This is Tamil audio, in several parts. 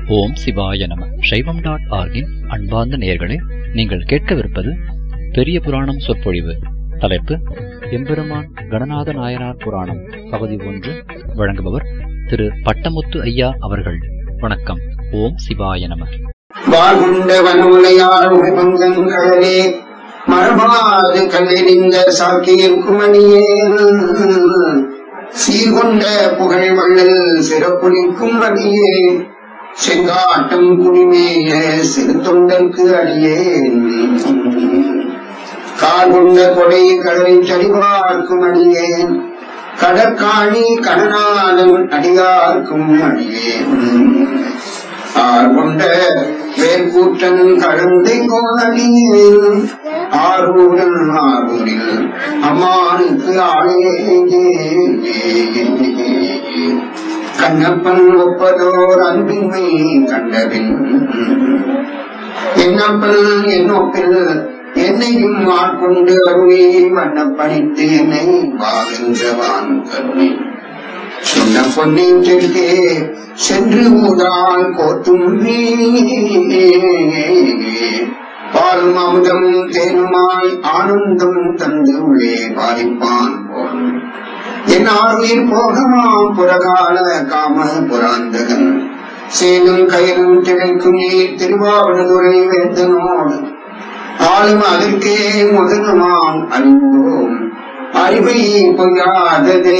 ஓம் சிவாய நம சைவம் டாட் ஆர்கின் அன்பார்ந்த நேயர்களே நீங்கள் கேட்கவிருப்பது பெரிய புராணம் சொற்பொழிவு தலைப்பு எம்பெருமான் கணநாத நாயனார் புராணம் பகுதி ஒன்று வழங்குபவர் திரு பட்டமுத்து ஐயா அவர்கள் வணக்கம் ஓம் சிவாய நம வாழ்குண்ட வனமுலையாடும் பங்கங்களே மரபாது கல்லெறிந்த சாக்கியின் குமணியே சீர்கொண்ட புகழ் வள்ளல் சிறப்புளிக்கும் அடியே செங்காட்டம் குடிமேய சிறு தொண்டர்க்கு அடியே கார்கொண்ட கொடை கடலை சரிபார்க்கும் அடியேன் கடற்காணி கடனாதன் அடியார்க்கும் அடியேன் ஆர்கொண்ட வேர்கூற்றன் கலந்தை கோலடியில் ஆரூரன் ஆரூரில் அம்மானுக்கு ஆளே கண்ணப்பன் ஒப்பதோர் அன்பின்மை கண்டபின் என்னப்பன் என்னொப்பில் என்னையும் ஆட்கொண்டு அருளே வண்ணப்பணித்து என்னை வாழ்கின்றவான் கருணை சொன்ன பொன்னின் தெற்கே சென்று ஊதால் கோத்தும் பாலும் அமுதம் தேனுமாய் ஆனந்தம் தந்து உள்ளே பாதிப்பான் போல் என் ஆர்வீர் போகமாம் புறகால காம புராந்தகன் சேலும் கயிறும் திளைக்கும் நீர் திருவாவடுதுறை வேந்தனோடு ஆளும் அதற்கே முதலுமாம் அறிவோம் அறிவை பொய்யாததே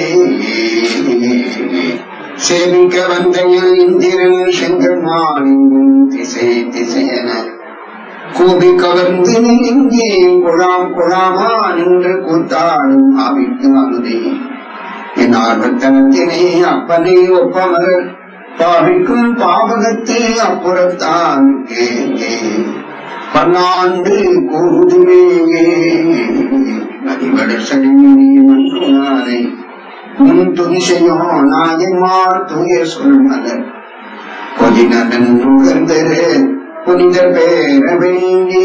சேமிக்க வந்த இந்திரன் செங்கன்மாலிங்கும் திசை திசையென கூபி கவர்ந்து இங்கே குழாம் குழாமா நின்று கூத்தாடும் ஆவிக்கு அமுதே என் ஆர்வத்தனத்தினை அப்பனை ஒப்பமர் பாவிக்கும் பாவகத்து அப்புறத்தான் பன்னாண்டு கூடுமே நதிவடசடி மன்றாரை முன் துதிசையோ நாயன்மார் தூய சொல்மலர் பொதினதன் நுகர்ந்தரு புனிதர் பேரவை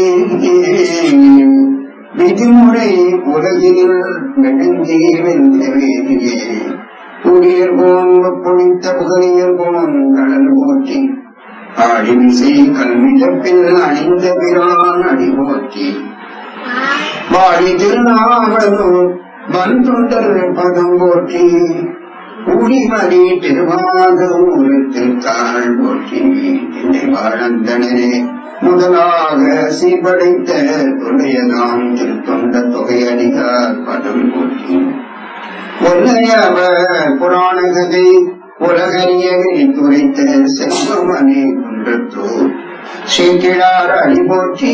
விதிமுறை உலகில் நெடுங்கி வென்றவே புடியர்கோன் பொழித்த புகழியர்கோன் கடல் போற்றி ஆழிமிசை கல்விழப்பில் அணிந்த பிரான் அடி போற்றி வாழி திருநாவலூர் வன்தொண்டர் பதம் போற்றி ஊழிமணி திருவாத ஊரத்திற்காள் போற்றி என்னை வாழந்தனரே முதலாக சீபடைத்த துளையதாம் திருத்தொண்ட தொகையடிகார் பதம் போற்றி ஒன்னையவ புராண கதை உலகறியவை துரைத்த செல்வமணி குன்றத்தூர் சீக்கிடார் அடி போற்றி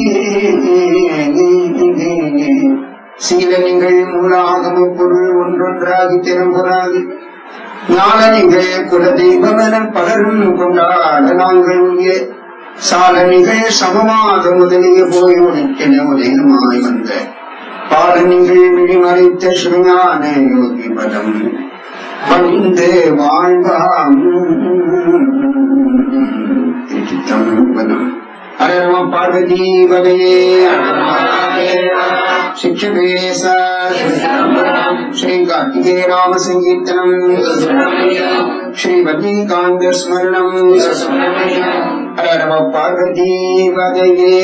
சீலனிகள் மூலாகம பொருள் ஒன்றொன்றாகி திறம்புறாது ஞானனிகள் குலதெய்வமென பலரும் கொண்டாட நாங்கள் உய சாலனிகள் சமமாக முதலிய போய் உனக்கென உதயமாய் வந்த பாலனிகள் விழிமறைத்த சிவஞான யோகி பதம் பணிந்து வாழ்வாம் திருச்சித்தம்பலம் அரவ பார்வதி வகையே शिक्षकेश श्री कार्तिकेय राम संकीर्तनम श्री वल्लीकांत स्मरणम हर नम पार्वती वदये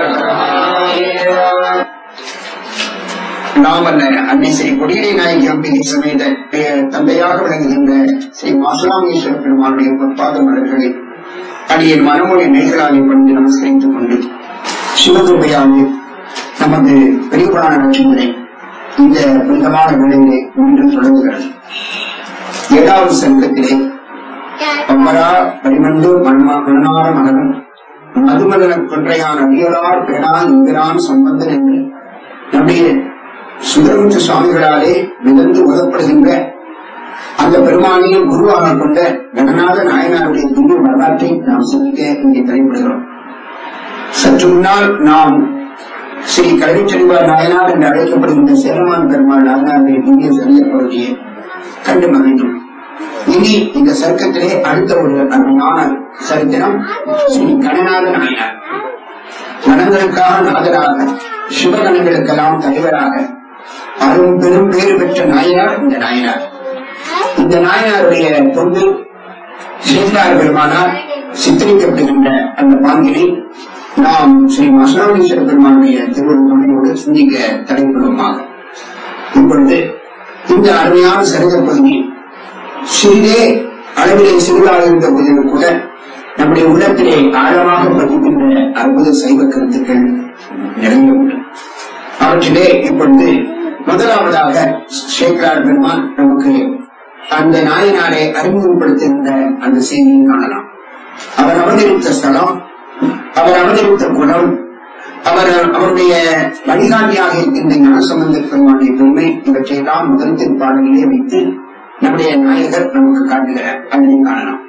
நாமல்ல அன்னை ஸ்ரீ கொடியடை நாயகி அம்பிகை சமேத தந்தையாக விளங்குகின்ற ஸ்ரீ மாசுராமேஸ்வர பெருமானுடைய பொற்பாத மலர்களை அடியின் மனமொழி நெய்களாலை பணிந்து நமஸ்கரித்துக் கொண்டு சிவகிருபையாவில் நமது பெரிய புராண நட்சத்திரை இந்த புனிதமான வேளையிலே மீண்டும் தொடங்குகிறது ஏழாவது சங்கத்திலே பம்பரா பரிமண்டு மன்மா மன்னார மகனும் மதுமலன கொன்றையான அடியலார் பேரான் இந்திரான் சம்பந்தன் என்று நம்முடைய சுந்தரமுத்து சுவாமிகளாலே மிதந்து உதப்படுகின்ற அந்த பெருமானியை குருவாக கொண்ட கடநாத நாயனாருடைய திவ்ய வரலாற்றை நாம் சிந்திக்க இங்கே தலைப்படுகிறோம் சற்று முன்னால் நாம் ஸ்ரீ கல்விச்செல்வார் நாயனார் என்று அழைக்கப்படுகின்ற சேரமான் பெருமாள் நாயனாருடைய திவ்ய சரிய பகுதியை கண்டு மகிழ்ந்தோம் இனி இந்த சர்க்கத்திலே அடுத்த ஒரு அருமையான சரித்திரம் ஸ்ரீ கணநாத நாயனார் கணங்களுக்காக நாதராக சிவகணங்களுக்கெல்லாம் தலைவராக அரும் பெரும் பேறு பெற்ற நாயனார் இந்த நாயனார் இந்த நாயனாருடைய தொண்டு சேர்ந்தார் பெருமானார் சித்தரிக்கப்படுகின்ற அந்த பாங்கினை நாம் ஸ்ரீ மசனாமீஸ்வர பெருமானுடைய திருவள்ளுவரோடு சிந்திக்க தலைப்படுவோமாக இப்பொழுது இந்த அருமையான சரித பகுதி சிறிதே அளவிலே சிறிதாக இருந்த போதிலும் கூட நம்முடைய உள்ளத்திலே ஆழமாக பதிக்கின்ற அற்புத சைவ கருத்துக்கள் நிறைய உண்டு அவற்றிலே இப்பொழுது முதலாவதாக சேகரார் பெருமான் நமக்கு அந்த நாயனாரை அறிமுகப்படுத்துகின்ற அந்த செய்தியை காணலாம் அவர் அவதரித்த ஸ்தலம் அவர் அவதரித்த குணம் அவர் அவருடைய வழிகாட்டியாக இருக்கின்ற ஞானசம்பந்த பெருமானுடைய பெருமை இவற்றையெல்லாம் முதல் திருப்பாடலிலே வைத்து நம்முடைய நாயகர் நமக்கு காட்டுகிறார் அதனை காணலாம்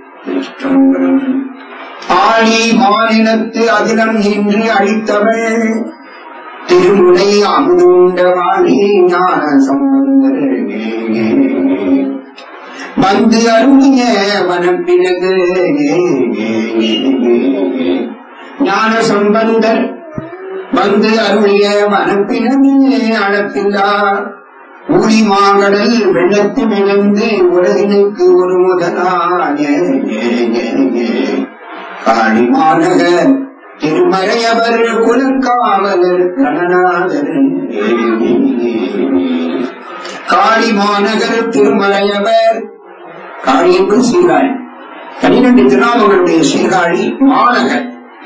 ஆழி மாநிலத்து அதிலம் இன்றி அழித்தவள் திருமுனை அமுதுண்டவாணி ஞான சம்பந்தர் வந்து அருளிய வனப்பினகு ஞான சம்பந்தர் வந்து அருளிய வனப்பினகு அளப்பில்லார் ஊழி மாங்கடல் வெள்ளத்து விழுந்து உலகினுக்கு ஒரு முதலாய காளி மாநகர் திருமறையவர் குலக்காவலர் கணநாதர் காளி மாநகர் திருமலையவர் காளி என்பது சீர்காழி பனிரெண்டு திருநாமங்களுடைய சீர்காழி மாநகர்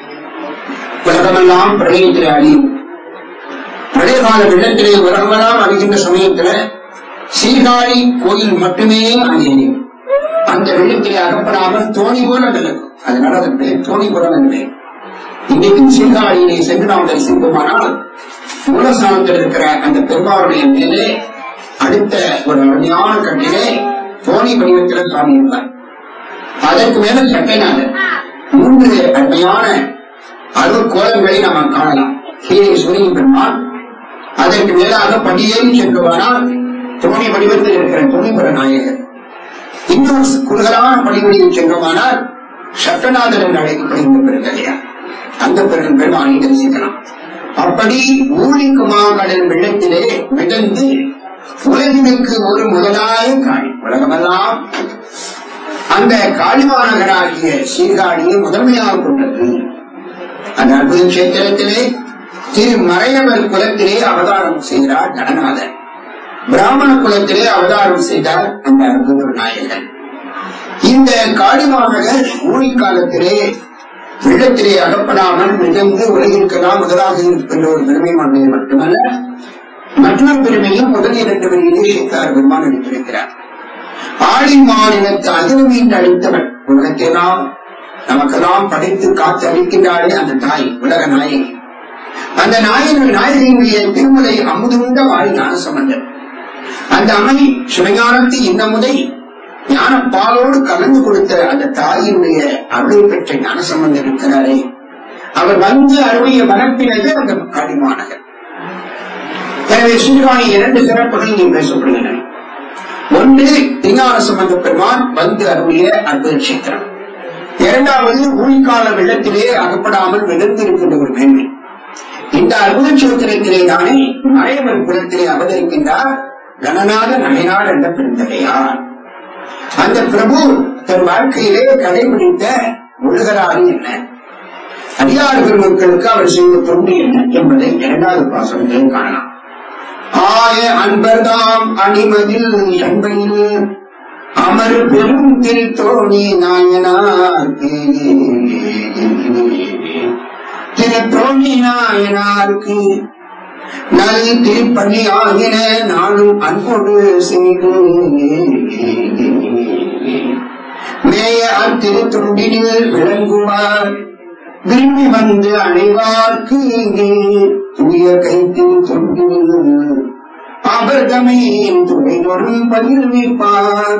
உலகமெல்லாம் பிரளயத்திலே அழியும் பழைய கால வெள்ளத்திலே உலகமெல்லாம் அழிகின்ற சமயத்துல சீர்காழி கோயில் மட்டுமே அழியும் அந்த வெள்ளத்திலே அகப்படாமல் தோணி போல விளக்கும் அதனால அதன் பெயர் தோணி போல என்று இன்னைக்கு சீர்காழியிலே சென்று நாம் தரிசிப்போமானால் மூலஸ்தானத்தில் இருக்கிற அந்த பெருமாளுடைய மேலே அடுத்த ஒரு அருமையான கட்டிலே தோணி வடிவத்தில் சுவாமி இருந்தார் அதற்கு மேல சட்டைநாதர் மூன்று அருமையான அருள் கோலங்களை நாம் காணலாம் கீழே சூரிய பெருமான் அதற்கு மேலாக படியேறி சென்றுவானால் தோணி வடிவத்தில் இருக்கிற துணிபுர நாயகர் இன்னும் குறுகலான படிவடியில் சென்றோமானால் சட்டநாதர் என்று அழைக்கப்படுகின்ற பெருங்கலையார் அந்த பெரும் பெருமானை தரிசிக்கலாம் அப்படி ஊழிக்குமாங்கடல் வெள்ளத்திலே மிதந்து உலகினுக்கு ஒரு முதலாய காணி உலகமெல்லாம் அந்த காளிமாநகராகிய சீர்காழியை முதன்மையாக கொண்டது அந்த அற்புத கஷேத்திரத்திலே திரு மறையவர் குலத்திலே அவதாரம் செய்கிறார் கடநாதர் பிராமண குலத்திலே அவதாரம் செய்தார் அந்த அற்புத நாயகன் இந்த காளிமாநகர் ஊழி காலத்திலே வெள்ளத்திலே அகப்படாமல் மிதந்து உலகிற்கெல்லாம் முதலாக இருக்கின்ற ஒரு பெருமை மண்ணையை மட்டுமல்ல மற்றொரு பெருமையும் முதல் இரண்டு வரியிலே சேர்த்தார் பெருமான் எடுத்திருக்கிறார் ஆளி மாநிலத்து அதிலும் மீண்டு அளித்தவன் உலகத்தெல்லாம் நமக்கெல்லாம் படைத்து காத்து அளிக்கின்றாரே அந்த தாய் உலக நாயகி அந்த நாயகன் நாயகியினுடைய திருமலை அமுதுண்ட வாழி ஞானசம்பந்தர் அந்த அமை சிவஞானத்து இன்னமுதை ஞான பாலோடு கலந்து கொடுத்த அந்த தாயினுடைய அருளை பெற்ற ஞானசம்பந்தர் இருக்கிறாரே அவர் வந்து அருளிய மனப்பினது அந்த காடிமாநகர் எனவே சீர்காழி இரண்டு சிறப்புகள் இங்கே பேசப்படுகின்றன ஒன்று விஞ்ஞான சம்பந்த பெருமான் வந்து அருளிய அற்புத கஷேத்திரம் இரண்டாவது ஊழிக்கால வெள்ளத்திலே அகப்படாமல் விழுந்திருக்கின்ற ஒரு மேன்மை இந்த அற்புத கஷேத்திரத்திலே தானே மறைவர் குலத்திலே அவதரிக்கின்றார் கணநாத நயனார் என்ற பெருந்தகையார் அந்த பிரபு தன் வாழ்க்கையிலே கடைபிடித்த ஒழுகராறு என்ன அடியார் பெருமக்களுக்கு அவர் செய்த தொண்டு என்ன என்பதை இரண்டாவது பாசனத்திலே காணலாம் ஆய அன்பர்தாம் அணிமதில் என்பையில் அமர் பெரும் திருத்தோணி நாயனார்க்கு திருத்தோணி நாயனார்க்கு நல் திருப்பணி ஆகின நானும் அன்போடு செய்து மேய அத்திருத்தொண்டினில் விளங்குவார் விரும்பி வந்து அடைவார்க்கு இங்கே தூய கைத்தில் தொண்டில் அபர்தமே துணை வரும் பயிர்விப்பார்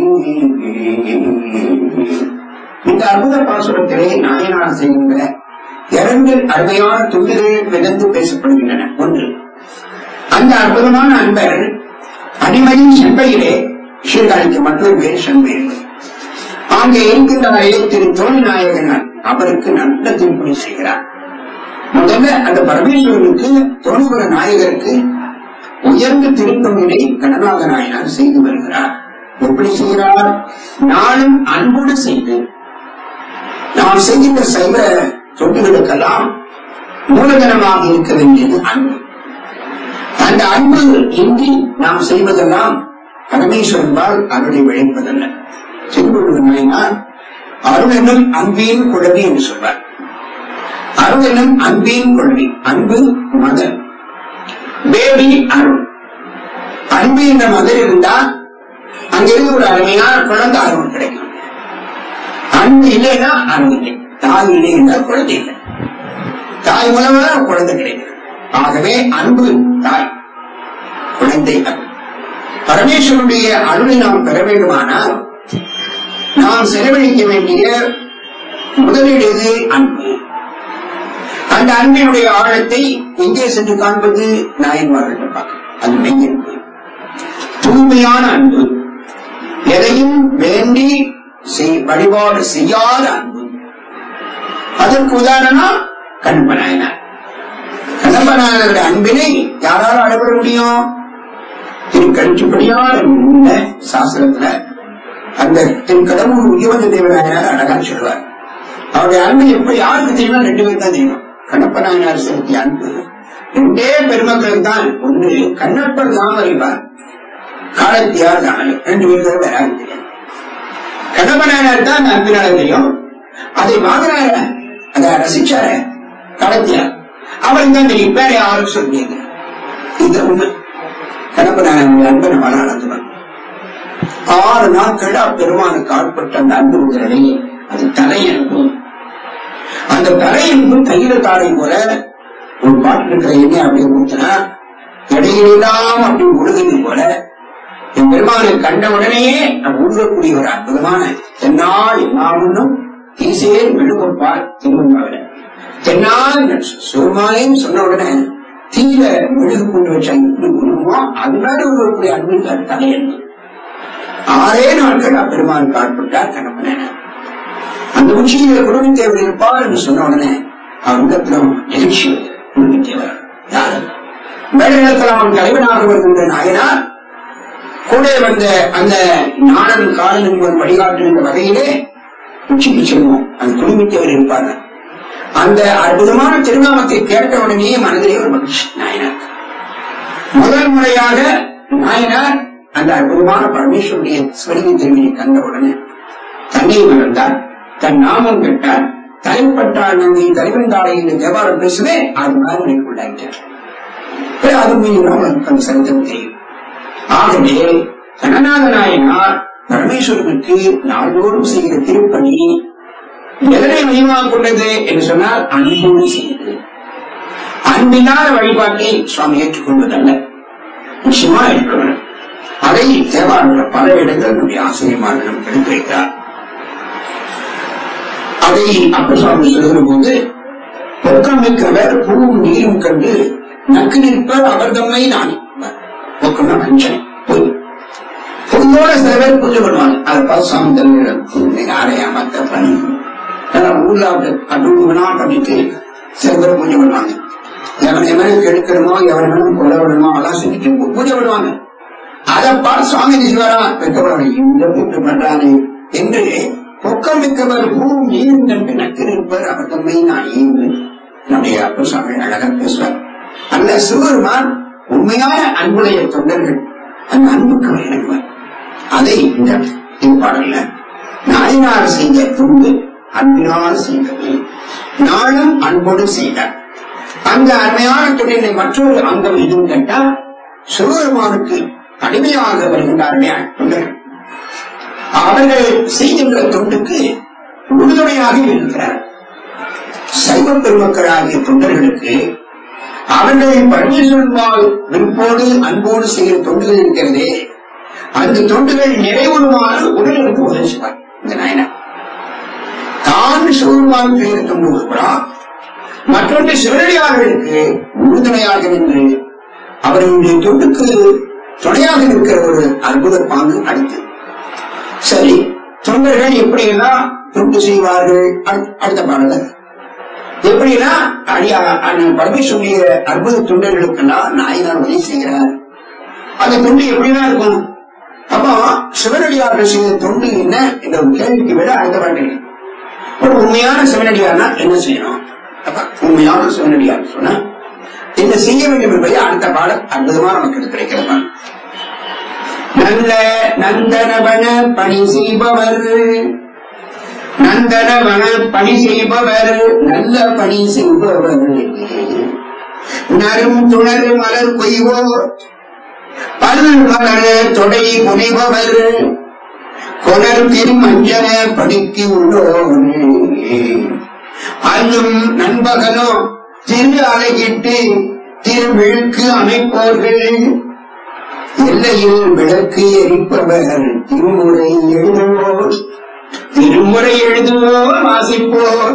இந்த அற்புத பாசுரத்திலே நாயனார் செய்கின்ற இரண்டு அருமையான துண்டுகள் மிதந்து பேசப்படுகின்றன ஒன்று அந்த அற்புதமான அன்பர் அடிமையின் செம்பையிலே சீர்காழிக்கு மற்றொரு பேர் செம்பை அங்கே இருக்கின்றவரை திரு தோழி நாயகன் அவருக்கு நல்ல திருப்பணி செய்கிறார் முதல்ல அந்த பரமேஸ்வரனுக்கு தோணிபுர நாயகருக்கு உயர்ந்த திருப்பணியை கணநாத நாயனார் செய்து வருகிறார் எப்படி செய்கிறார் நாளும் அன்போடு செய்து நாம் செய்கின்ற சைவ தொண்டுகளுக்கெல்லாம் மூலதனமாக இருக்க வேண்டியது அன்பு அந்த அன்பு இன்றி நாம் செய்வதெல்லாம் பரமேஸ்வரன்பால் அருளை விளைப்பதல்ல திருவள்ளுவர் அருளெனும் அன்பின் குழவி என்று சொல்வார் அருளெனும் அன்பின் குழவி அன்பு மதர் பேபி அருள் அன்பு என்ற மதர் இருந்தால் அங்கிருந்து ஒரு அருமையான குழந்தை அருள் கிடைக்கும் அன்பு இல்லைன்னா அருள் இல்லை தாய் இல்லை என்றால் குழந்தை இல்லை தாய் மூலமாக குழந்தை கிடைக்கும் ஆகவே அன்பு தாய் குழந்தை அருள் பரமேஸ்வருடைய அருளை நாம் பெற வேண்டுமானால் நாம் செலவழிக்க வேண்டிய முதலீடு எது அன்பு அந்த அன்பினுடைய ஆழத்தை எங்கே சென்று காண்பது நாயன்மார்கள் பார்க்க அது மெய்யன்பு தூய்மையான அன்பு எதையும் வேண்டி செய்- வழிபாடு செய்யாத அன்பு அதற்கு உதாரணம் கண்பனாயனார் கண்ணப்பனாயனருடைய அன்பினை யாரால் அளவிட முடியும் திருக்கழிச்சுப்படியார் என்ற சாஸ்திரத்துல அந்த திருக்கடவுள் உயவந்த தேவநாயனார் அழகா சொல்வார் அவருடைய அன்பு எப்படி யாருக்கு தெரியுமா ரெண்டு பேர் தான் தெரியும் கண்ணப்ப நாயனார் செலுத்திய அன்பு ரெண்டே பெருமக்களுக்கு தான் ஒன்று கண்ணப்பர் தான் அறிவார் காலத்தியார் தான் ரெண்டு பேருக்கு வேற யாரும் தெரியாது கண்ணப்ப நாயனார் தான் அந்த அன்பினால தெரியும் அதை வாங்கினார அதை ரசிச்சார காலத்தியார் அவருக்கு தான் தெரியும் வேற யாரும் சொல்லியது இது உண்மை கண்ணப்ப நாயனார் அன்பை நம்மளால அளந்துவாங்க ஆறு நாட்கள் அப்பெருமானுக்கு ஆட்பட்ட அந்த அன்பு உதரலை அது தலையன்பு அந்த தலையன்பு தையில தாடை போல ஒரு பாட்டு இருக்கிற எண்ணெய் அப்படியே ஊத்தினா இடையிலாம அப்படி உழுகுது போல என் பெருமானை கண்ட உடனேயே நான் உழுகக்கூடிய ஒரு அற்புதமான தென்னால் என்னாலும் ஈசேல் மெழுகுப்பால் திருவண்ணாவில தென்னால் சுருமானேன்னு சொன்ன உடனே தீல மெழுகு கொண்டு வச்சா எப்படி உருவமோ அது மேல உருவக்கூடிய அன்பு தான் தலையன்பு ஆறே நாட்கள் அப்பெருமானுக்கு ஆட்பட்டார் கணப்பன அந்த உச்சியில குருவி தேவர் இருப்பார் என்று சொன்ன உடனே அவர் உள்ளத்திலும் எழுச்சி குருவி தேவர் யாரு மேலிடத்தில் அவன் தலைவனாக வருகின்ற நாயனார் கூட வந்த அந்த நாடன் காலன் என்பவன் வழிகாட்டுகின்ற வகையிலே உச்சிக்கு செல்வோம் அந்த குருவி தேவர் இருப்பார் அந்த அற்புதமான திருநாமத்தை கேட்ட உடனேயே மனதிலே ஒரு மகிழ்ச்சி நாயனார் முதல் முறையாக நாயனார் அந்த அற்புதமான பரமேஸ்வருடைய ஸ்வரிகை திருவினை கண்ட உடனே தன்னை மறந்தார் தன் நாமம் கேட்டார் தலைப்பட்டார் நந்தி தலைவன் தாளை என்று தேவாரம் பேசுவே அது மாதிரி எனக்கு உள்ளாயிட்டார் பிறகு அது மீது நமக்கு அந்த சரித்திரம் தெரியும் ஆகவே கணநாத நாயனார் பரமேஸ்வரனுக்கு நாள்தோறும் செய்கிற திருப்பணி எதனை மையமாக கொண்டது என்று சொன்னால் அன்போடு செய்தது அன்பில்லாத வழிபாட்டை சுவாமி ஏற்றுக்கொள்வதல்ல நிச்சயமா இருக்க வேண்டும் அதை தேவாரத்தில் பல இடங்கள் நம்முடைய ஆசிரியமாக நமக்கு எடுத்து வைக்கிறார் அதை அப்ப சுவாமி சொல்கிற போது பொக்கம் மிக்கவர் பூவும் நீரும் கண்டு நக்கு நிற்பர் அவர் தம்மை நான் பொக்கம்னா வஞ்சனை பொய் பொய்யோட சில பேர் பூஜை பண்ணுவாங்க அதை பார்த்து சுவாமி தன்னை யாரை ஏமாத்த பண்ணி ஊர்ல அப்படி அட்டுவனா பண்ணிட்டு சில பேர் பூஜை பண்ணுவாங்க எவன் எவனுக்கு எடுக்கணுமோ எவன் எவனுக்கு கொலை விடணுமோ அதெல்லாம் செஞ்சுட்டு பூஜை பண்ணுவாங்க அதை பார்த்து சுவாமி சிவரா பெற்றவர்கள் இந்த கூட்டு பண்றானே என்று பொக்கம் மிக்கவர் பூம் நீரும் கண்டு நக்கு நிற்பர் அவர் தம்மை நான் ஈந்து நம்முடைய அப்ப சுவாமி அழகா பேசுவார் அந்த சிவருமான் உண்மையான அன்புடைய தொண்டர்கள் அந்த அன்புக்கு வழங்குவார் அதை இந்த பாடல்ல நாயனார் செய்த துண்டு அன்பினால் செய்தது நாளும் அன்போடு செய்தார் அந்த அருமையான தொழிலை மற்றொரு அங்கம் எதுவும் கேட்டால் சிவபெருமானுக்கு அடிமையாக வருகின்றார்கள் தொண்டர்கள் அவர்கள் செய்கின்ற தொண்டுக்கு உறுதுணையாக இருக்கிறார் சைவ பெருமக்களாகிய தொண்டர்களுக்கு அவர்கள் பரமேஸ்வரன்பால் விருப்போடு அன்போடு செய்கிற தொண்டுகள் இருக்கிறதே அந்த தொண்டுகள் நிறைவுறுமாறு உடலுக்கு உதவி செய்வார் இந்த நாயனார் தான் சிவபெருமான் பெயர் தொண்டு கொடுக்கிறார் மற்றொன்று சிவனடியார்களுக்கு உறுதுணையாக நின்று அவர்களுடைய தொண்டுக்கு துணையாக இருக்கிற ஒரு அற்புத பாங்கு அடுத்து சரி தொண்டர்கள் எப்படியெல்லாம் தொண்டு செய்வார்கள் அடு- அடுத்த பாடல எப்படின்னா அடியா அந்த பரமேஸ்வரிய அற்புத தொண்டர்களுக்கெல்லாம் நாயனார் உதவி செய்கிறார் அந்த தொண்டு எப்படிதான் இருக்கும் அப்போ சிவனடியார்கள் செய்த தொண்டு என்ன என்ற ஒரு கேள்விக்கு விட அடுத்த பாட்டு ஒரு உண்மையான சிவனடியார்னா என்ன செய்யணும் அப்ப உண்மையான சிவனடியார் சொன்னா என்ன செய்ய வேண்டும் என்பதை அடுத்த பாடல் அற்புதமா நமக்கு எடுத்துரைக்கிறதா நல்ல நந்தனவன பணி செய்பவர் நந்தனவன பணி செய்பவர் நல்ல பணி செய்பவர் நரும் துணர் மலர் கொய்வோர் பல் மலர் தொடை புனைபவர் கொணர் திருமஞ்சன படிக்கு உள்ளோரே அல்லும் நண்பகலோ திரு அலையிட்டு திருவிழுக்கு அமைப்போர்கள் எல்லையில் விளக்கு எரிப்பவர் திருமுறை எழுதுவோர் திருமுறை எழுதுவோர் வாசிப்போர்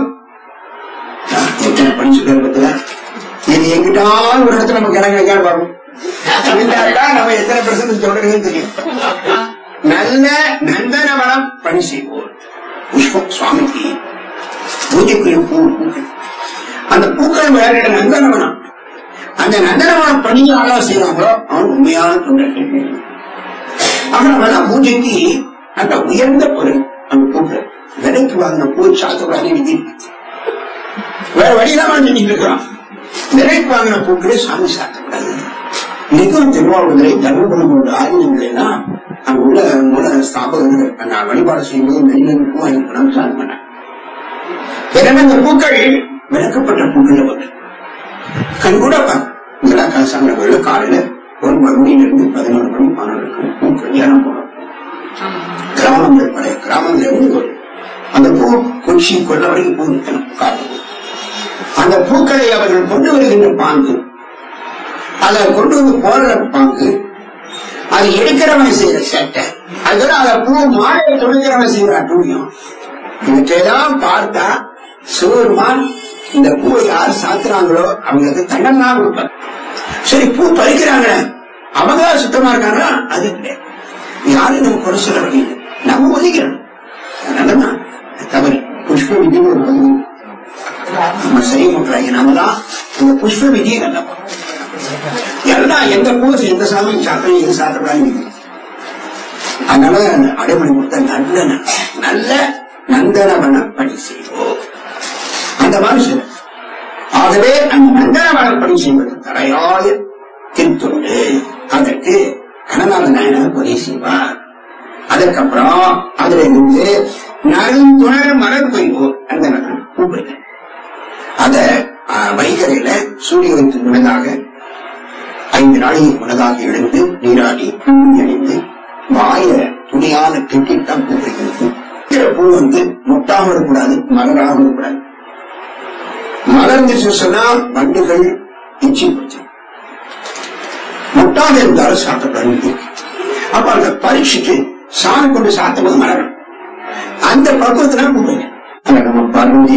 எத்தனை பணி சொல்றது இது எங்கிட்டாவது ஒரு இடத்துல நமக்கு இடம் கிடைக்காது பாருங்க இருந்தாக்கா நம்ம எத்தனை பெர்சன்ட் சொல்றதுன்னு தெரியும் நல்ல நந்தனவனம் பணி செய்வோர் புஷ்பம் சுவாமிக்கு பூஜைக்குரிய பூ பூக்கள் அந்த பூக்கள் விளையாடிட நந்தனவனம் அந்த நந்தனவனம் பணி யாரா செய்யறாங்களோ அவன் உண்மையான தொண்டர்கள் ஆனா அவன் பூஜைக்கு அந்த உயர்ந்த பொருள் அந்த பூக்கள் விலைக்கு வாங்கின பூ சாத்தக்கூடாது விதி இருக்கு. வேற வழியிலாம செஞ்சுட்டு இருக்கிறான் விலைக்கு வாங்கின பூக்களே சாமி சாத்தக்கூடாது இன்னைக்கும் திருவாவூரை தர்மபுரம் போன்ற ஆயுதங்கள் எல்லாம் அங்க உள்ள மூல ஸ்தாபகர்கள் அந்த வழிபாடு செய்யும்போது மெல்லுக்கும் வாங்கிக்கலாம் சாமி பண்ணாங்க எனவே அந்த பூக்கள் விளக்கப்பட்ட பூக்கள் வந்து கண் கூட இதெல்லாம் கலசாங்க காலையில ஒரு மணியில இருந்து பதினொரு மணி பன்னெண்டு பூக்கள் ஏனம் போடும் கிராமங்கள் பழைய கிராமங்கள் இருந்து வரும். அந்த பூ கொச்சி கொள்ள வரைக்கும் பூ நிற்கணும் காட்டு பூ. அந்த பூக்களை அவர்கள் கொண்டு வருகின்ற பாங்கு அதை கொண்டு வந்து போடுற பாங்கு அது எடுக்கிறவன் செய்யற சேட்டை அதுல அந்த பூ மாலையை தொடுக்கிறவன் செய்யற அட்டூழியம் இவற்றையெல்லாம் பார்த்தா சிவருமான் இந்த பூவை யார் சாத்துறாங்களோ அவங்களுக்கு தண்டனை கொடுப்பார் சரி பூ பறிக்கிறாங்க அவங்க சுத்தமா இருக்காங்களா அது கிடையாது யாரும் நம்ம குறை சொல்ல வேண்டியது நம்ம ஒதுக்கிறோம் அதனாலதான் தவறு புஷ்ப விதி ஒரு பகுதி நம்ம செய்ய முட்டாங்க நாம தான் இந்த புஷ்ப விதியை நல்லா பார்க்கணும். எல்லாம் எந்த பூ எந்த சாமி சாப்பிட எது சாப்பிடக்கூடாது அதனால அந்த அடைமொழி கொடுத்த நல்ல ந- நல்ல நந்தனவன பணி செய்வோம் அந்த மாதிரி செய்வோம் ஆகவே அந்த நந்தனவன பணி செய்வது தலையாய திருத்தொண்டு அதற்கு கனநாத நாயனார் உதவி செய்வார் அதற்கப்புறம் அதுல இருந்து நறுந்துணர் மலர் கொய்வோர் அந்த கூப்பிடுங்க அத ஆஹ், வைகரையில சூரிய வைத்து முன்னதாக ஐந்து நாளைக்கு முன்னதாக எழுந்து நீராடி அணிந்து வாயில துணியால கெட்டித்தான் பூ வைக்கிறது இந்த பூ வந்து மொட்டாக இருக்கக்கூடாது மலராக இருக்கக்கூடாது மலர்ந்துச்சு சொன்னா வண்டுகள் எச்சி பிடிச்சிடும் மொட்டாக இருந்தாலும் சாப்பிடக்கூடாது அப்ப அந்த பரீட்சைக்கு சாமி கொண்டு சாத்தும் போது மலரும் அந்த பக்குவத்துல கூப்பிடுங்க நம்ம பார்வதி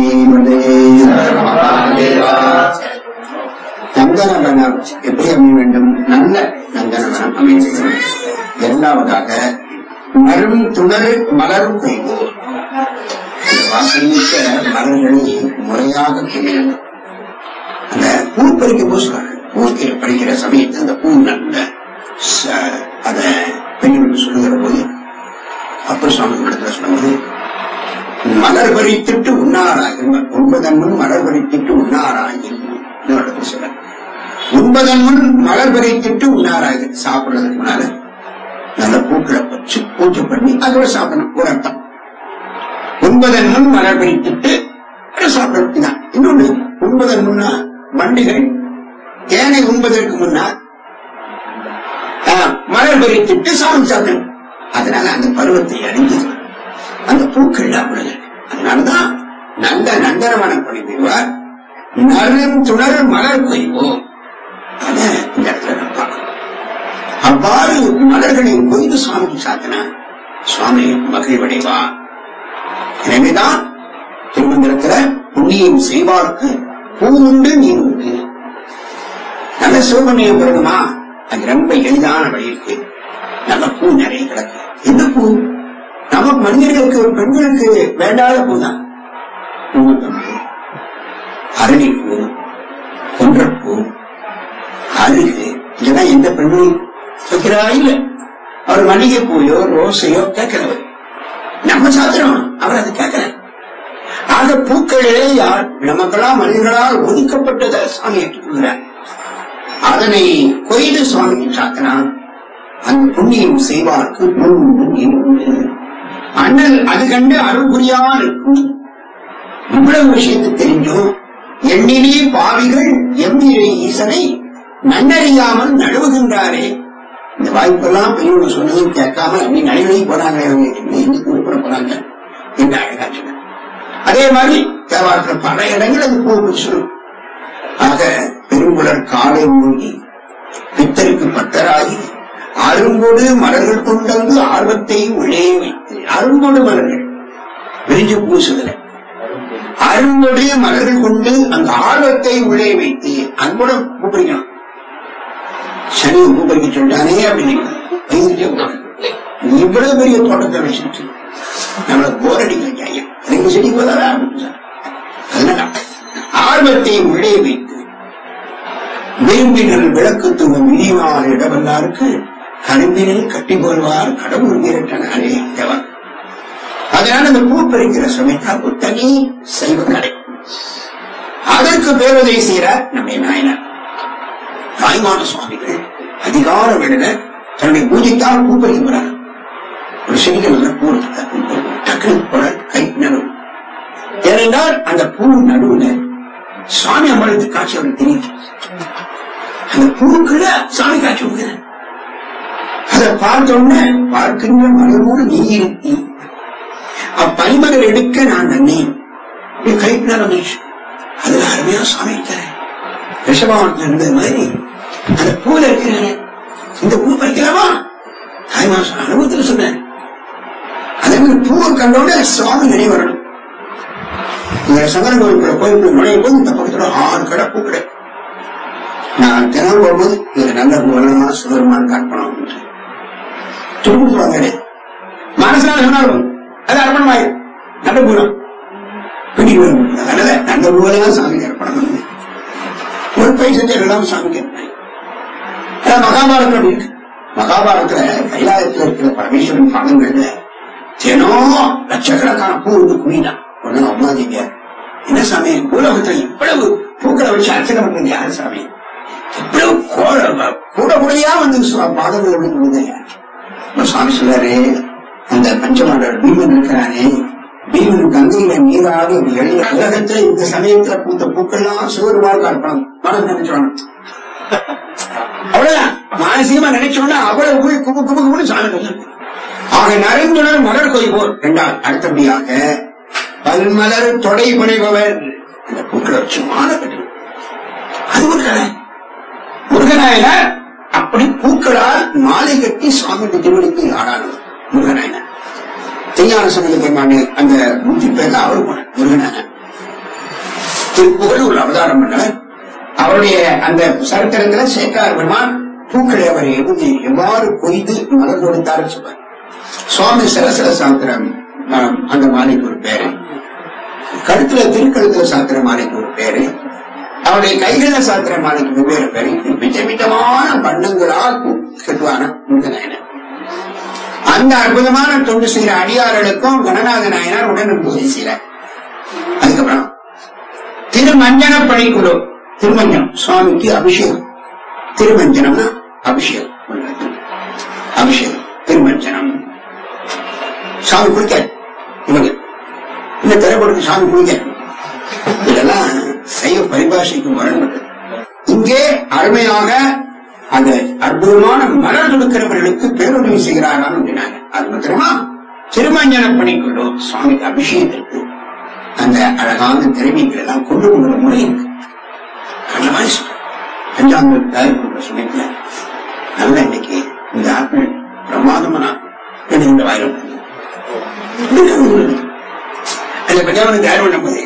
நந்தனவனம் எப்படி அமைய வேண்டும் நல்ல நந்தனவனம் அமைய வேண்டும் இரண்டாவதாக மரும் துணர் மலரும் கொய்வோர் வாசனைமிக்க மலர்களை முறையாக கொய்ய வேண்டும் அந்த பூ பறிக்க பூசுறாங்க பூ பறிக்கிற சமயத்தில் அந்த பூ நல்ல ச- அத பெண்களுக்கு சொல்லுகிற போது அப்பர் சுவாமி இடத்துல சொல்லும்போது மலர் பறித்திட்டு உண்ணாராய் ஒன்பதன் முன் மலர் பறித்திட்டு உண்ணாராய் இன்னொரு இடத்துல சொல்ல ஒன்பதன் முன் மலர் பறித்திட்டு உண்ணாராய் சாப்பிடுறதுக்கு முன்னால நல்ல பூக்களை வச்சு பூஜை பண்ணி அதோட சாப்பிடணும் ஒரு அர்த்தம் ஒன்பதன் முன் மலர் பறித்திட்டு அதை சாப்பிடணும் இதான் இன்னொன்னு ஒன்பதன் முன்னா வண்டிகள் தேனை உண்பதற்கு முன்னால் ஆஹ், மலர் பறித்திட்டு சாமி சாப்பிடணும் அதனால அந்த பருவத்தை அடைந்தது அந்த பூக்கள் அவ்வளவு அதனாலதான் நல்ல நந்தனவன பணி பெய்வார் நரும் துணர் மலர் கொய்வோம் அத இந்த இடத்துல நம்ம பார்க்கணும் அவ்வாறு மலர்களை கொய்து சுவாமிக்கு சாத்தினா சுவாமி மகிழ்வடைவா எனவேதான் திருமந்திரத்துல புண்ணியம் செய்வார்க்கு பூ உண்டு நீ உண்டு நல்ல சிவபுண்ணியம் பெறணுமா அது ரொம்ப எளிதான வழி இருக்கு நல்ல பூ நிறைய கிடக்கு எந்த பூ நமக்கு மனிதர்களுக்கு பெண்களுக்கு வேண்டாத பூ தான் பூமத்தம்பூ அரளிப்பூ கொன்றப்பூ அருகு இதெல்லாம் எந்த பெண்ணும் வைக்கிறா இல்ல அவர் மல்லிகை பூயோ ரோஸையோ கேட்கிறவர் நம்ம சாத்திரம் அவர் அது கேட்கல ஆக பூக்களே யார் நமக்கெல்லாம் மனிதர்களால் ஒதுக்கப்பட்டதை சாமி ஏற்றுக்கொள்கிறார் அதனை கொய்து சுவாமிக்கு சாத்தினான் அந்த புண்ணியம் செய்வார்க்கு பொருள் நீர் உண்டு அண்ணல் அது கண்டு அருள் புரியாமல் இருக்கும் இவ்வளவு விஷயத்தை தெரிஞ்சும் எண்ணிலே பாவிகள் எம்பிரை ஈசனை நன்னறியாமல் நழுவுகின்றாரே இந்த வாய்ப்பெல்லாம் பெரியவங்க சொன்னதும் கேட்காம நீ நடுவழி போறாங்களே அவங்க எங்க குறிப்பிட போறாங்க என்று அழகா சொன்னார். அதே மாதிரி தேவாரத்தில் பல இடங்கள் அது போக சொல்லும் ஆக பெருங்குளர் காலை மூழ்கி பித்தருக்கு பத்தராகி அருங்கொடு மலர்கள் கொண்டங்கு ஆர்வத்தை உள்ளே வைத்து அருங்கொடு மலர்கள் விரிஞ்சு பூசுதல அருங்கொடு மலர்கள் கொண்டு அந்த ஆர்வத்தை உள்ளே வைத்து அன்போட கூப்பிடிக்கணும் சனி கூப்பிடிக்க சொல்லிட்டானே அப்படின்னு பயந்துட்டே போறாங்க. நீ இவ்வளவு பெரிய தோட்டத்தை வச்சுட்டு நம்மள போர் அடிக்கிறீங்க ஐயா ரெண்டு செடி போதாரா அதனால ஆர்வத்தை உள்ளே வைத்து விரும்பினர் விளக்கு தூங்கும் விதிவான இடவல்லாருக்கு கரும்பினில் கட்டி கொள்வார் கடவுள் வீரட்டனாரே தேவன் அதனால அந்த பூ பறிக்கிற சமயத்தாக்கு தனி சைவ கடை அதற்கு பேருதை செய்கிறார் நம்முடைய நாயனார் தாய்மான சுவாமிகள் அதிகார வேடல தன்னுடைய பூஜைக்காக பூ பறிக்கிறார் ஒரு செடிகள் நல்ல பூ இருக்கு. டக்குனு போற கை நடுவு ஏனென்றால் அந்த பூ நடுவுல சுவாமி அம்பலத்துக்கு காட்சி அவருக்கு தெரியும் அந்த பூக்குள்ள சாமி காட்சி கொடுக்குற அதை பார்த்த உடனே பார்க்கின்ற மலரோடு நீ இருக்கி அப்பனிமலர் எடுக்க நான் தண்ணேன் கைட்டு ரமேஷ் அதுல அருமையா சாமி இருக்கிறேன் ரிஷபவானத்தில் இருந்தது மாதிரி அந்த பூல இருக்கிறாரு இந்த பூ பறிக்கலாமா தாய்மா சொன்ன அனுபவத்தில் சொன்னேன் அதே மாதிரி பூவை கண்டோட சுவாமி நினைவு வரணும் இந்த சங்கரன் கோயிலுக்குள்ள கோயிலுக்குள்ள நுழையும் போது இந்த பக்கத்துல ஆறு கடை பூ கடை நான் தினம் போகும்போது இது நல்ல பூவனமா சுதரமான கற்பனம் அப்படின்னு துடுக்குடுவாங்க மனசுனால சொன்னாலும் அது அர்ப்பணமாயிரும் நல்ல பூரம் வீட்டுக்கு வரும். அதனால நல்ல பூவெல்லாம் சாமிக்கு அர்ப்பணம் பண்ணுங்க ஒரு பைசத்தை எல்லாம் சாமிக்கு அர்ப்பணம் அதான் மகாபாரதம் அப்படி இருக்கு மகாபாரதத்துல கைலாயத்துல இருக்கிற பரமேஸ்வரன் பாதங்கள்ல தினம் லட்சக்கணக்கான பூ வந்து குவிதான் ஒண்ணு அம்மாதீங்க என்ன சாமி பூலோகத்துல இவ்வளவு பூக்களை வச்சு அர்ச்சனை பண்றது யாரு சாமி இவ்வளவு கோல- கூட கூடையா வந்து சு- பாதங்கள் வந்து விழுந்தையா அப்ப சுவாமி சொல்றாரு அந்த பஞ்சமாண்டர் பீமன் இருக்கிறானே பீமன் கங்கையில நீராடி அப்படி எழுத உலகத்துல இந்த சமயத்துல பூத்த பூக்கள்லாம் சிவருமாருக்கு அர்ப்பணம் மனம் நினைச்சாங்க அவ்வளவுதான் மானசீகமா நினைச்சோம்னா அவ்வளவு போய் குபு குபு குபுன்னு சாமி சொல்லிருக்கு ஆக நரந்துணர் மலர் கொய்வோர் என்றால் அடுத்தபடியாக பல்மலர் தொடை புனைபவர் அந்த பூக்களை வச்சு மாலை கட்டணும் அது ஒரு கலை முருகநாயனார் அப்படி பூக்களால் மாலை கட்டி சுவாமி திருவடிக்கு ஆடானவர் முருகநாயனார் தெய்யான சமய பெருமானு அந்த நூற்றி பேர்ல அவர் போனார் முருகநாயனார் திருப்புகழ் ஒரு அவதாரம் பண்ணவர் அவருடைய அந்த சரித்திரத்துல சேக்கார் பெருமான் பூக்களை அவர் எழுதி எவ்வாறு கொய்து மலர் கொடுத்தாரு சொல்வார் சுவாமி சரசர சாத்திரம் ஆஹ், அந்த மாலைக்கு ஒரு பேரு கழுத்துல திருக்கழுத்துல சாத்திர மாலைக்கு ஒரு பேரு அவருடைய கைகள சாத்திர மாலைக்கு வெவ்வேறு பேரு மிச்ச மிச்சமான வண்ணங்களால் பூ கட்டுவான முருகநாயனர் அந்த அற்புதமான தொண்டு செய்கிற அடியார்களுக்கும் கணநாத நாயனார் உடன் பூஜை செய்கிறார் அதுக்கப்புறம் திருமஞ்சன பணிக்குழு திருமஞ்சனம் சுவாமிக்கு அபிஷேகம் திருமஞ்சனம்னா அபிஷேகம் பண்றது. அபிஷேகம் திருமஞ்சனம் சாமி குளிக்காரு இவங்க இந்த திரைப்படத்துக்கு சாமி குளிக்காரு இதெல்லாம் சைவ பரிபாஷைக்கு முரண்பட்டது இங்கே அருமையாக அந்த அற்புதமான மலர் கொடுக்கிறவர்களுக்கு பேருதவி செய்கிறாராம் என்கிறாங்க அது மாத்திரமா திருமஞ்சன பணிக்குழு சுவாமிக்கு அபிஷேகத்திற்கு அந்த அழகான திறமைகள் எல்லாம் கொண்டு கொள்கிற முறை இருக்கு அந்த மாதிரி சொல்றேன். அஞ்சாம் தயாரிப்பு சமயத்துல நல்ல இன்னைக்கு இந்த ஆப்பிள் பிரமாதமான ஆப்பிள் இந்த வாயிலும் அந்த பெரியவனை தயார் பண்ண போது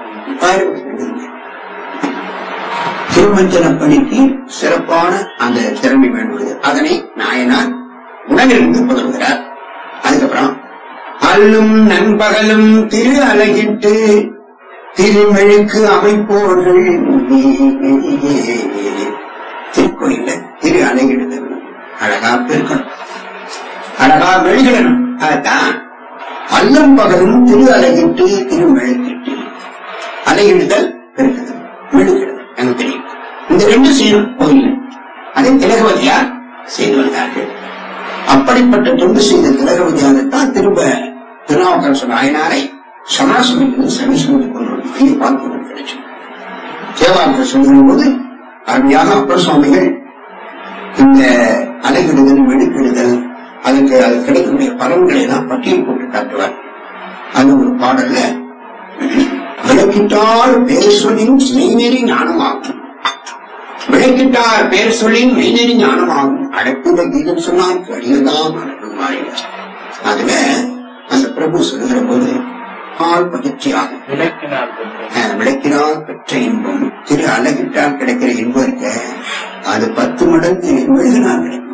திருமஞ்சன பணிக்கு சிறப்பான அந்த திறமை வேண்டுவது அதனை நாயனார் உணவிலிருந்து புதவுகிறார் அதுக்கப்புறம் அல்லும் நண்பகலும் திரு அழகிட்டு திருமெழுக்கு அமைப்போர்கள் திருக்கோயில திரு அழகிடுதல் அழகா பெருக்கணும் அழகா மெழுகிடணும் அதான் அல்லும் பகலும் திரு அழகிட்டு திருமெழுக்கிட்டு அலையிடுதல் பெருக்குதல் மெழுகிடுதல் எனக்கு தெரியும் இந்த ரெண்டு செய்யும் கோயில் அதை திலகவதியார் செய்து வந்தார்கள் அப்படிப்பட்ட தொண்டு செய்த திலகவதியாரைத்தான் திரும்ப திருநாவுக்கரசு நாயனாரை சமாசமிலிருந்து சமீசமித்துக் கொண்டு வந்து பெரிய பாக்கியம் கிடைச்சது தேவாரத்தை சொல்லும் போது அருமையாக அப்பர் சுவாமிகள் இந்த அலைகிடுதல் வெடுக்கிடுதல் அதுக்கு அது கிடைக்கக்கூடிய பலன்களை எல்லாம் பட்டியல் போட்டு காட்டுவார் அது ஒரு பாடல்ல விளக்கிட்டால் பேர் சொல்லின் மெய்நெறி ஞானமாகும் விளக்கிட்டார் பேர் சொல்லின் மெய்நெறி ஞானமாகும் அடைப்புத கீதம் சொன்னால் அடியதான் அனுப்புமாறு அதுல அந்த பிரபு சொல்லுகிற போது ஆள் பகிர்ச்சியாகும் விளக்கினார் பெற்ற அஹ் விளக்கினால் பெற்ற இன்பம் திரு அழகிட்டால் கிடைக்கிற இன்பம் இருக்க அது பத்து மடங்கு மெழுகினால் கிடைக்கும்